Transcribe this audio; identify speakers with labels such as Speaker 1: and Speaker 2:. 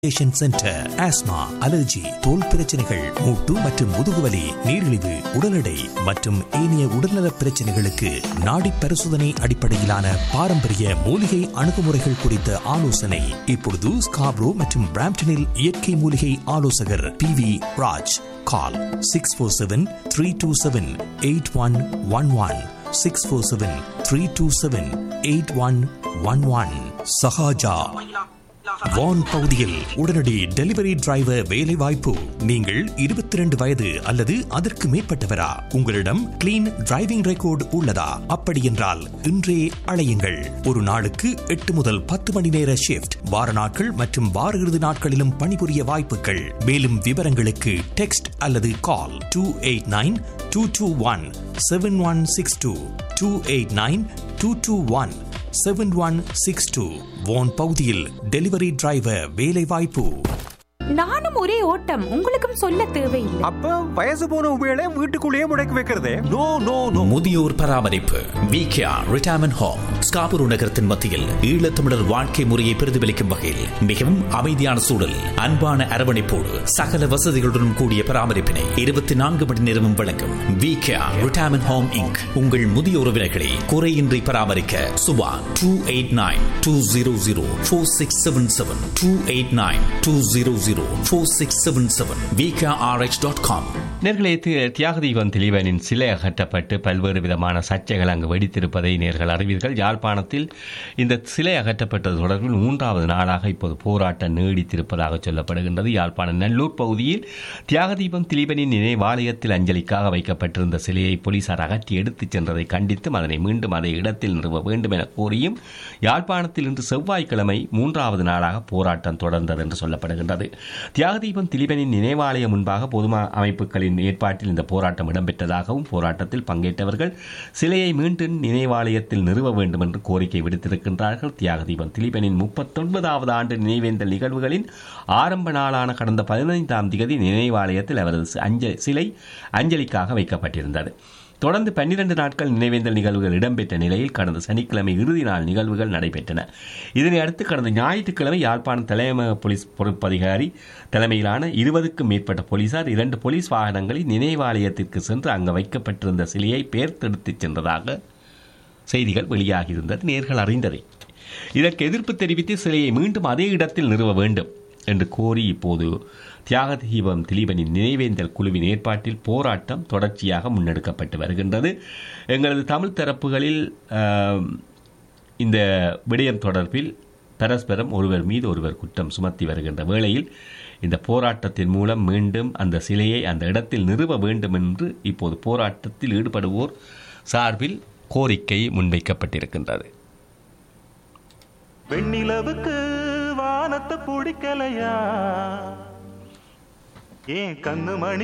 Speaker 1: rehabilitation centre asthma allergy தோல் பிரச்சனைகள் மூட்டு மற்றும் முதுகுவலி நீரிழிவு உடல் எடை மற்றும் ஏனைய உடல்நல பிரச்சனைகளுக்கு நாடி பரிசோதனை அடிப்படையிலான பாரம்பரிய மூலிகை அணுகுமுறைகள் குறித்த ஆலோசனை இப்பொழுது ஸ்காப்ரோ மற்றும் பிராம்டனில் இயற்கை மூலிகை ஆலோசகர் B V Raj call six four seven three two seven eight one one one six four seven three two seven eight one one one சஹாஜா வான் பகுதியில் உடனடி டெலிவரி டிரைவர் வேலை வாய்ப்பு நீங்கள் இருபத்தி ரெண்டு வயது அல்லது அதற்கு மேற்பட்டவரா உங்களிடம் கிளீன் டிரைவிங் ரெக்கார்டு உள்ளதா அப்படி என்றால் இன்றே அழையுங்கள் ஒரு நாளுக்கு எட்டு முதல் பத்து மணி நேர ஷிப்ட் வார நாட்கள் மற்றும் வார இறுதி நாட்களிலும் பணிபுரிய வாய்ப்புகள் மேலும் விவரங்களுக்கு டெக்ஸ்ட் அல்லது call two eight nine two two one seven one six two two eight nine two two one seven one six two Vaughan பகுதியில் டெலிவரி டிரைவர் வேலை வாய்ப்பு
Speaker 2: நானும் ஒரே ஓட்டம் உங்களுக்கும் சொல்ல தேவையில்லை
Speaker 3: அப்ப வயசு போன உபயோக வீட்டுக்குள்ளேயே முடக்கி வைக்கிறதே நோ நோ நோ
Speaker 4: முதியோர் பராமரிப்பு விகேஆர் ரிட்டையர்மெண்ட் ஹோம் ஸ்காபுரு நகரத்தின் மத்தியில் ஈழத்தமிழர் வாழ்க்கை முறையை பிரதிபலிக்கும் வகையில் மிகவும் அமைதியான சூழல் அன்பான அரவணைப்போடு சகல வசதிகளுடன் கூடிய பராமரிப்பினை இருபத்தி நான்கு மணி நேரமும் வழங்கும் விகேஆர் ரிட்டையர்மெண்ட் ஹோம் இங்க் உங்கள் முதிய உறவினர்களை குறையின்றி பராமரிக்க Subha two eight nine two zero zero four six seven seven two eight nine two zero zero four six seven seven VKRH dot com
Speaker 5: நேர்களே தி- தியாகதீபம் திலீபனின் சிலை அகற்றப்பட்டு பல்வேறு விதமான சர்ச்சைகள் அங்கு வெடித்திருப்பதை நேர்கள் அறிவீர்கள் யாழ்ப்பாணத்தில் இந்த சிலை அகற்றப்பட்டது தொடர்பில் மூன்றாவது நாளாக இப்போது போராட்டம் நீடித்திருப்பதாக சொல்லப்படுகின்றது யாழ்ப்பாணம் நல்லூர் பகுதியில் தியாகதீபம் திலீபனின் நினைவாலயத்தில் அஞ்சலிக்காக வைக்கப்பட்டிருந்த சிலையை போலீசார் அகற்றி எடுத்துச் சென்றதை கண்டித்தும் அதனை மீண்டும் அதே இடத்தில் நிறுவ வேண்டும் என கோரியும் யாழ்ப்பாணத்தில் இன்று செவ்வாய்க்கிழமை மூன்றாவது நாளாக போராட்டம் தொடர்ந்தது என்று சொல்லப்படுகின்றது தியாகதீபம் திலீபனின் நினைவாலயம் முன்பாக பொதுமா அமைப்புகளின் ஏற்பாட்டில் இந்த போராட்டம் இடம்பெற்றதாகவும் போராட்டத்தில் பங்கேற்றவர்கள் சிலையை மீண்டும் நினைவாலயத்தில் நிறுவ வேண்டும் என்று கோரிக்கை விடுத்திருக்கின்றார்கள் தியாகதீபம் திலீபனின் முப்பத்தொன்பதாவது ஆண்டு நினைவேந்தல் நிகழ்வுகளின் ஆரம்ப நாளான கடந்த பதினைந்தாம் திகதி நினைவாலயத்தில் அவரது அஞ்ச சிலை அஞ்சலிக்காக வைக்கப்பட்டிருந்தது தொடர்ந்து பன்னிரண்டு நாட்கள் நினைவேந்தல் நிகழ்வுகள் இடம்பெற்ற நிலையில் கடந்த சனிக்கிழமை இறுதி நாள் நிகழ்வுகள் நடைபெற்றன இதனை அடுத்து கடந்த ஞாயிற்றுக்கிழமை யாழ்ப்பாணம் தலைமையக போலீஸ் பொறுப்பதிகாரி தலைமையிலான இருபதுக்கும் மேற்பட்ட போலீசார் இரண்டு போலீஸ் வாகனங்களில் நினைவாலயத்திற்கு சென்று அங்கு வைக்கப்பட்டிருந்த சிலையை பேர்த்தெடுத்துச் சென்றதாக செய்திகள் வெளியாகியிருந்தது நேர்கள் அறிந்ததை இதற்கு எதிர்ப்பு தெரிவித்து சிலையை மீண்டும் அதே இடத்தில் நிறுவ வேண்டும் என்று கோரி இப்போது தியாகதீபம் திலீபனின் நினைவேந்தல் குழுவின் ஏற்பாட்டில் போராட்டம் தொடர்ச்சியாக முன்னெடுக்கப்பட்டு வருகின்றது எங்களது தமிழ் தரப்புகளில் ஆம், இந்த விடயம் தொடர்பில் பரஸ்பரம் ஒருவர் மீது ஒருவர் குற்றம் சுமத்தி வருகின்ற வேளையில் இந்த போராட்டத்தின் மூலம் மீண்டும் அந்த சிலையை அந்த இடத்தில் நிறுவ வேண்டும் என்று இப்போது போராட்டத்தில் ஈடுபடுவோர் சார்பில் கோரிக்கை முன்வைக்கப்பட்டிருக்கின்றது
Speaker 6: வெண்ணிலவுக்கு வானத்தை பிடிக்கலையா ஏன் கண்ணு மணி